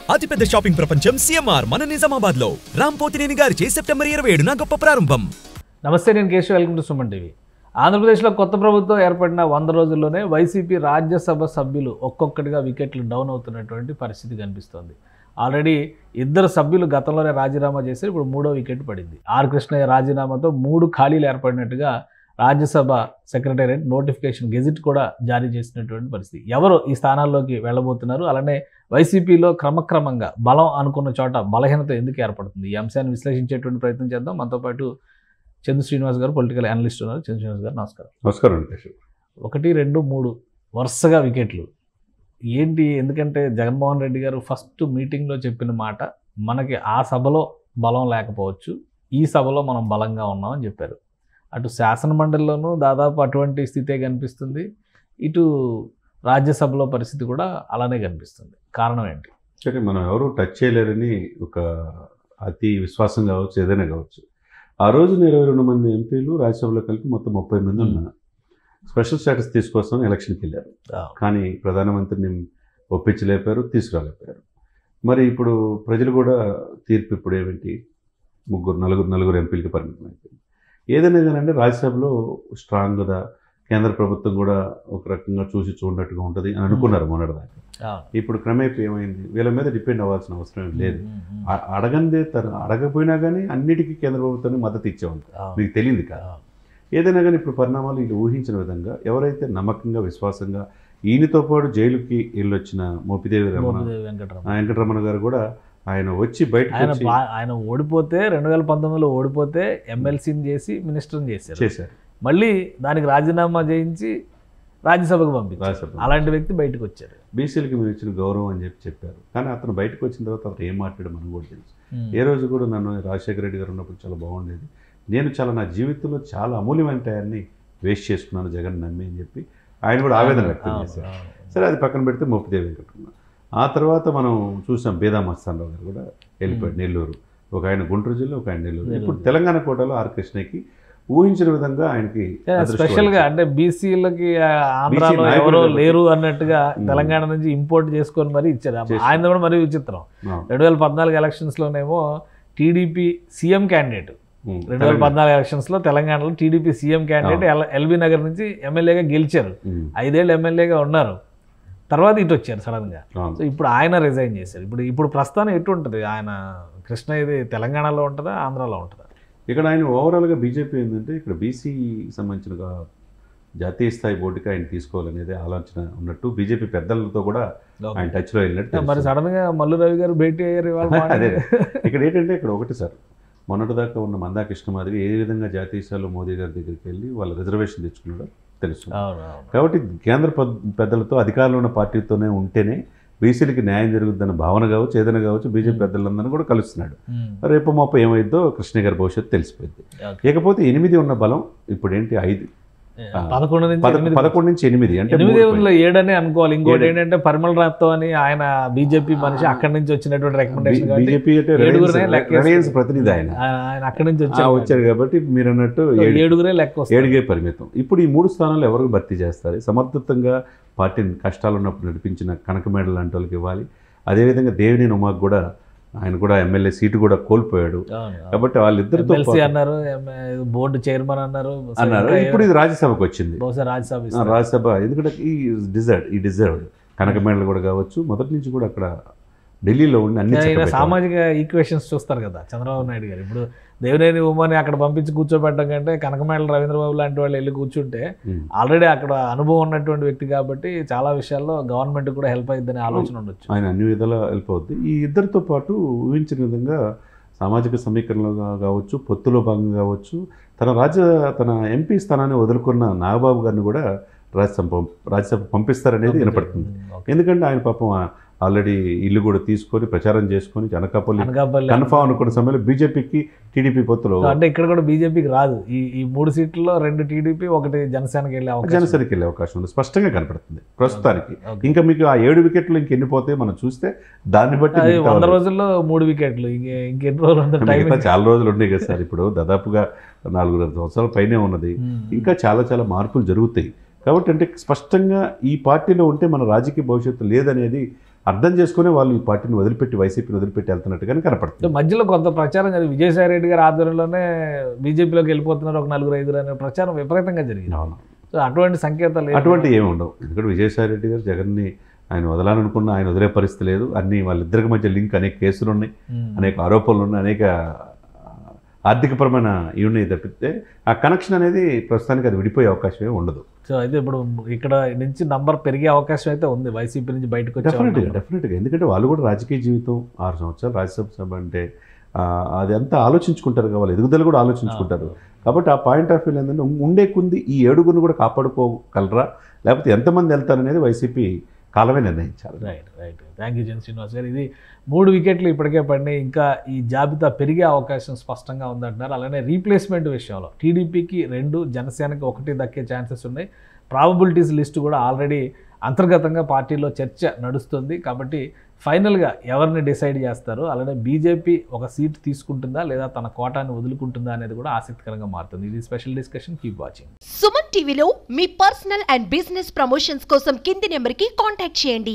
అతిపెద్ద షాపింగ్ ప్రపంచం సిఎంఆర్ మన నిజామాబాద్ లో రామ్ పోతినేని గారిచే సెప్టెంబర్ ఇరవై ఏడున గొప్ప ప్రారంభం నమస్తే నేను Keshav welcome to Suman TV ఆంధ్రప్రదేశ్లో కొత్త ప్రభుత్వం ఏర్పడిన వంద రోజుల్లోనే వైసీపీ రాజ్యసభ సభ్యులు ఒక్కొక్కటిగా వికెట్లు డౌన్ అవుతున్నటువంటి పరిస్థితి కనిపిస్తోంది ఆల్రెడీ ఇద్దరు సభ్యులు గతంలోనే రాజీనామా చేశారు ఇప్పుడు మూడో వికెట్ పడింది ఆర్ కృష్ణయ్య రాజీనామాతో మూడు ఖాళీలు ఏర్పడినట్టుగా రాజ్యసభ సెక్రటేరియట్ నోటిఫికేషన్ గెజిట్ కూడా జారీ చేసినటువంటి పరిస్థితి ఎవరు ఈ స్థానాల్లోకి వెళ్ళబోతున్నారు అలానే వైసీపీలో క్రమక్రమంగా బలం అనుకున్న చోట బలహీనత ఎందుకు ఏర్పడుతుంది ఈ అంశాన్ని విశ్లేషించేటువంటి ప్రయత్నం చేద్దాం మనతో పాటు చంద్ర శ్రీనివాస్ గారు పొలిటికల్ అనలిస్ట్ ఉన్నారు చంద్ర శ్రీనివాస్ గారు నమస్కారం నమస్కారం వెంకటేష్ ఒకటి రెండు మూడు వరుసగా వికెట్లు ఏంటి ఎందుకంటే జగన్మోహన్ రెడ్డి గారు ఫస్ట్ మీటింగ్లో చెప్పిన మాట మనకి ఆ సభలో బలం లేకపోవచ్చు ఈ సభలో మనం బలంగా ఉన్నామని చెప్పారు అటు శాసన మండలిలోనూ దాదాపు అటువంటి స్థితే కనిపిస్తుంది ఇటు రాజ్యసభలో పరిస్థితి కూడా అలానే కనిపిస్తుంది కారణం ఏంటి సరే మనం ఎవరు టచ్ చేయలేరని ఒక అతి విశ్వాసం కావచ్చు ఏదైనా కావచ్చు ఆ రోజున ఇరవై రెండు మంది ఎంపీలు రాజ్యసభలో కలిపి మొత్తం ముప్పై మంది ఉన్న స్పెషల్ స్టేటస్ తీసుకొస్తామని ఎలక్షన్కి వెళ్ళారు కానీ ప్రధానమంత్రిని ఒప్పించలేపారు తీసుకురాలేపారు మరి ఇప్పుడు ప్రజలు కూడా తీర్పు ఇప్పుడు ఏమిటి ముగ్గురు నలుగురు నలుగురు ఎంపీలకి పరిమితం అయిపోయింది ఏదైనా కానండి రాజ్యసభలో స్ట్రాంగ్గా కేంద్ర ప్రభుత్వం కూడా ఒక రకంగా చూసి చూడనట్టుగా ఉంటుంది అని అనుకున్నారు మొన్నటిదాకా ఇప్పుడు క్రమేపీ ఏమైంది వీళ్ళ మీద డిపెండ్ అవ్వాల్సిన అవసరం ఏం లేదు అ- అడగందే తర అడగపోయినా కానీ అన్నిటికీ కేంద్ర ప్రభుత్వానికి మద్దతు ఇచ్చేవాళ్ళు మీకు తెలియదు కదా ఏదైనా కానీ ఇప్పుడు పరిణామాలు వీళ్ళు ఊహించిన విధంగా ఎవరైతే నమ్మకంగా విశ్వాసంగా ఈయనతో పాటు జైలుకి వెళ్ళొచ్చిన మోపిదేవి రమణ మోపిదేవి వెంకటరమణ ఆ వెంకటరమణ గారు కూడా ఆయన వచ్చి బయటకు ఆయన వచ్చి బా- ఆయన ఓడిపోతే రెండు వేల పంతొమ్మిదిలో ఓడిపోతే ఎమ్మెల్సీని చేసి మినిస్టర్ని చేశారు చేశారు మళ్ళీ దానికి రాజీనామా చేయించి రాజ్యసభకు పంపించారు రాజ్యసభ అలాంటి వ్యక్తి బయటకు వచ్చారు బీసీలకి మీరు ఇచ్చిన గౌరవం అని చెప్పి చెప్పారు కానీ అతను బయటకు వచ్చిన తర్వాత అతను ఏం మాట్లాడో మనకు కూడా తెలుసు ఏ రోజు కూడా నన్ను రాజశేఖర రెడ్డి గారు ఉన్నప్పుడు చాలా బాగుండేది నేను చాలా నా జీవితంలో చాలా అమూల్యమైన టయాన్ని వేస్ట్ చేసుకున్నాను జగన్ నమ్మి అని చెప్పి ఆయన కూడా ఆవేదన వ్యక్తం అవును, చేశారు అవును. సరే అది పక్కన పెడితే మోపిదేవి వెంకటరమణ ఆ తర్వాత మనం చూసాం బేదా మస్తానరావు గారు కూడా వెళ్ళిపోయాడు నెల్లూరు ఒక ఆయన గుంటూరు జిల్లా ఒక ఆయన నెల్లూరు నెల్లూరు. ఇప్పుడు తెలంగాణ కోటలో ఆర్ కృష్ణకి ఊహించిన విధంగా ఆయనకి అదృష్టం స్పెషల్ గా వచ్చింది. అంటే బీసీలకి ఆంధ్రాలో నాయకులు ఎవరో కాబట్టి. లేరు అన్నట్టుగా ఉమ్. తెలంగాణ నుంచి ఇంపోర్ట్ చేసుకొని మరీ ఇచ్చారు చేశారు. ఆయన కూడా మరీ విచిత్రం ఆ, రెండు వేల పద్నాలుగు ఎలక్షన్స్ లోనేమో టీడీపీ సీఎం క్యాండిడేట్ ఉమ్, రెండు వేల పద్నాలుగు ఎలక్షన్స్ లో తెలంగాణలో TDP CM candidate L- LB Nagar నుంచి ఎమ్మెల్యేగా గెలిచారు ఉమ్, ఐదేళ్ళు ఎమ్మెల్యేగా ఉన్నారు తర్వాత ఇటు వచ్చారు సడన్ గా అవును. సో ఇప్పుడు ఆయన రిజైన్ చేశారు ఇప్పుడు ఇప్పుడు ప్రస్తుతానం ఎటు ఉంటుంది ఆయన కృష్ణ ఇది తెలంగాణలో ఉంటుందా ఆంధ్రాలో ఉంటుందా ఇక్కడ ఆయన ఓవరాల్గా బీజేపీ ఏంటంటే ఇక్కడ బీసీ సంబంధించిన ఒక జాతీయ స్థాయి బోర్డుకి ఆయన తీసుకోవాలనేది ఆలోచన ఉన్నట్టు బీజేపీ పెద్దలతో కూడా ఆయన టచ్లో వెళ్ళినట్టు మరి తెలుస్తుంది. సడన్ గా మల్లు రవి గారు భేటీ అయ్యారు ఇవాళ అదే మార్నింగ్. ఇక్కడ ఏంటంటే ఇక్కడ ఒకటి సార్ మొన్నటిదాకా ఉన్న మందా కృష్ణమాదిరి ఏ విధంగా జాతీయ స్థాయిలో మోదీ గారి దగ్గరికి వెళ్ళి వాళ్ళ రిజర్వేషన్ తెచ్చుకున్నాడో తెలుసు అవును అవును కాబట్టి కేంద్ర పద్- పెద్దలతో అధికారంలో ఉన్న పార్టీతోనే ఉంటేనే బీసీలకి న్యాయం జరుగుతుందన్న భావన కావచ్చు ఏదైనా కావచ్చు బీజేపీ పెద్దలందరినీ కూడా కలుస్తున్నాడు ఉమ్. రేపు మాప ఏమైందో కృష్ణ గారి భవిష్యత్తు తెలిసిపోయింది ఓకే. ఇకపోతే ఎనిమిది ఉన్న బలం ఇప్పుడు ఏంటి ఐదు ఆ, పదకొండు నుంచి పద- ఎనిమిది పదకొండు నుంచి ఎనిమిది అంటే ఎనిమిది మూడు వందల ఏడని అనుకోవాలి ఇంకోటి ఏడు. ఏంటంటే పరిమళ రాత్తో అని ఆయన బీజేపీ మనిషి అక్కడి నుంచి వచ్చినటువంటి రికమెండేషన్ కాబట్టి బీజేపీ అంటే ఏడుగురినే రిలయన్స్- లెక్కేసుకుంటారు. రిలయన్స్ ప్రతినిధి ఆయన ఆయన ఆయన అక్కడి నుంచి ఆ, వచ్చారు వచ్చారు కాబట్టి మీరు అన్నట్టు కాబట్టి ఏడు- ఏడుగురే లెక్క వస్తారు ఏడుగే పరిమితం ఇప్పుడు ఈ మూడు స్థానాలు ఎవరికి భర్తీ చేస్తారు సమర్థితంగా పార్టీని కష్టాలు ఉన్నప్పుడు నడిపించిన కనకమేడలు లాంటి వాళ్ళకి ఇవ్వాలి అదేవిధంగా దేవినేని ఉమాకు కూడా ఆయన కూడా ఎమ్మెల్యే సీటు కూడా కోల్పోయాడు కాబట్టి వాళ్ళిద్దరితో ఎమ్మెల్సీ పాటు అన్నారు బోర్డు చైర్మన్ అన్నారు అన్నారు ఇంకా ఇప్పుడు ఇది రాజ్యసభకు వచ్చింది బహుశా రాజ్యసభ ఆ, ఇస్తారు. రాజ్యసభ ఎందుకంటే ఈ డిజర్వ్ ఈ డిజర్వ్డ్ కనకమేడలు కూడా కావచ్చు మొదటి నుంచి కూడా అక్కడ ఢిల్లీలో ఉండి అన్ని ఆయన చక్కబెట్టారు. సామాజిక ఈక్వేషన్స్ చూస్తారు కదా చంద్రబాబు నాయుడు గారు ఇప్పుడు దేవినేని ఉమ్మని అక్కడ పంపించి కూర్చోబెట్టడం కంటే కనకమేళ రవీంద్రబాబు లాంటి వాళ్ళు వెళ్ళి కూర్చుంటే ఉమ్. ఆల్రెడీ అక్కడ అనుభవం ఉన్నటువంటి వ్యక్తి కాబట్టి చాలా విషయాల్లో గవర్నమెంట్ కూడా హెల్ప్ అయ్యిద్దని ఆలోచన ఉండొచ్చు ఆయన అన్ని విధాలా వెళ్ళిపోద్ది ఈ ఇద్దరితో పాటు ఊహించిన విధంగా సామాజిక సమీకరణలో కా- కావచ్చు పొత్తులో భాగంగా కావచ్చు తన రాజ్య తన ఎంపీ స్థానాన్ని వదులుకున్న నాగబాబు గారిని కూడా రాజ్యసభ పం- రాజ్యసభ పంపిస్తారనేది వినపడుతుంది ఓకే. ఎందుకంటే ఆయన పాపం ఆల్రెడీ ఇల్లు కూడా తీసుకొని ప్రచారం చేసుకొని అనకాపల్లి అనకాపల్లి కన్ఫామ్ అనుకున్న సమయంలో బీజేపీకి టీడీపీ పొత్తులో అంటే ఇక్కడ కూడా బీజేపీకి రాదు ఈ ఈ మూడు సీట్లలో రెండు టీడీపీ ఒకటి జనసేనకి వెళ్ళే అవకాశం జనసేనకి వెళ్ళే అవకాశం ఉంది స్పష్టంగా కనపడుతుంది ప్రస్తుతానికి ఓకే. ఇంకా మీకు ఆ ఏడు వికెట్లు ఇంకెన్ని పోతాయి మనం చూస్తే దాన్ని బట్టి అది మిగతా వంద వాళ్ళు- రోజుల్లో మూడు వికెట్లు ఇంకే ఇంకెన్ని రోజులు అంత టైం మిగతా చాలా రోజులు ఉన్నాయి కదా సార్ ఇప్పుడు దాదాపుగా నాలుగున్నర సంవత్సరాల పైనే ఉన్నది ఇంకా చాలా చాలా మార్పులు జరుగుతాయి కాబట్టి అంటే స్పష్టంగా ఈ పార్టీలో ఉంటే మన రాజకీయ భవిష్యత్తు లేదనేది అర్థం చేసుకునే వాళ్ళు ఈ పార్టీని వదిలిపెట్టి వైసీపీని వదిలిపెట్టి వెళ్తున్నట్టుగానే కనపడుతుంది మధ్యలో కొంత ప్రచారం జరిగింది విజయసాయి రెడ్డి గారి ఆధ్వర్యంలోనే బీజేపీలోకి వెళ్ళిపోతున్నారు ఒక నలుగురు ఐదుగురు అనే ప్రచారం విపరీతంగా జరిగింది అవును. సో అటువంటి సంకేతాలు ఏంటి? అటువంటి ఏమి ఉండవు ఎందుకంటే విజయసాయి రెడ్డి గారు జగన్ని ఆయన వదలాలనుకున్న ఆయన వదిలే పరిస్థితి లేదు అన్ని వాళ్ళిద్దరికి మధ్య లింక్ అనేక కేసులు ఉన్నాయి ఉమ్. అనేక ఆరోపణలు ఉన్నాయి అనేక ఆర్థికపరమైన ఇవి ఉన్నాయి తప్పితే ఆ కనెక్షన్ అనేది ప్రస్తుతానికి అది విడిపోయే అవకాశమే ఉండదు సో అయితే ఇప్పుడు ఇక్కడ నుంచి నంబర్ పెరిగే అవకాశం అయితే ఉంది వైసీపీ నుంచి బయటకు వచ్చే డెఫినెట్గా వాళ్ళు. డెఫినెట్గా ఎందుకంటే వాళ్ళు కూడా రాజకీయ జీవితం ఆరు సంవత్సరాలు రాజ్యసభ సభ అంటే ఆ, అది అంతా ఆలోచించుకుంటారు కదా వాళ్ళు ఎదుగుదల కూడా ఆలోచించుకుంటారు కాబట్టి ఆ పాయింట్ ఆఫ్ వ్యూ ఏంటంటే ఉండే కొంది ఈ ఏడుగురిని కూడా కాపాడుకోగలరా లేకపోతే ఎంతమంది వెళ్తారనేది వైసీపీ కాలమే నిర్ణయించాలి రైట్ రైట్ థ్యాంక్ యూ జన్ శ్రీనివాస్ గారు ఇది మూడు వికెట్లు ఇప్పటికే పడినాయి ఇంకా ఈ జాబితా పెరిగే అవకాశం స్పష్టంగా ఉందంటున్నారు అలానే రీప్లేస్మెంట్ విషయంలో టీడీపీకి రెండు జనసేనకి ఒకటి దక్కే ఛాన్సెస్ ఉన్నాయి ప్రాబబిలిటీస్ లిస్ట్ కూడా ఆల్రెడీ అంతర్గతంగా పార్టీలో చర్చ నడుస్తుంది కాబట్టి ఫైనల్గా ఎవరిని డిసైడ్ చేస్తారు అలానే బీజేపీ ఒక సీట్ తీసుకుంటుందా లేదా తన కోటాన్ని వదులుకుంటుందా అనేది కూడా ఆసక్తికరంగా మారుతుంది ఇది special discussion keep watching Suman టీవీలో మీ పర్సనల్ అండ్ బిజినెస్ ప్రమోషన్స్ కోసం కింది నెంబర్కి కాంటాక్ట్ చేయండి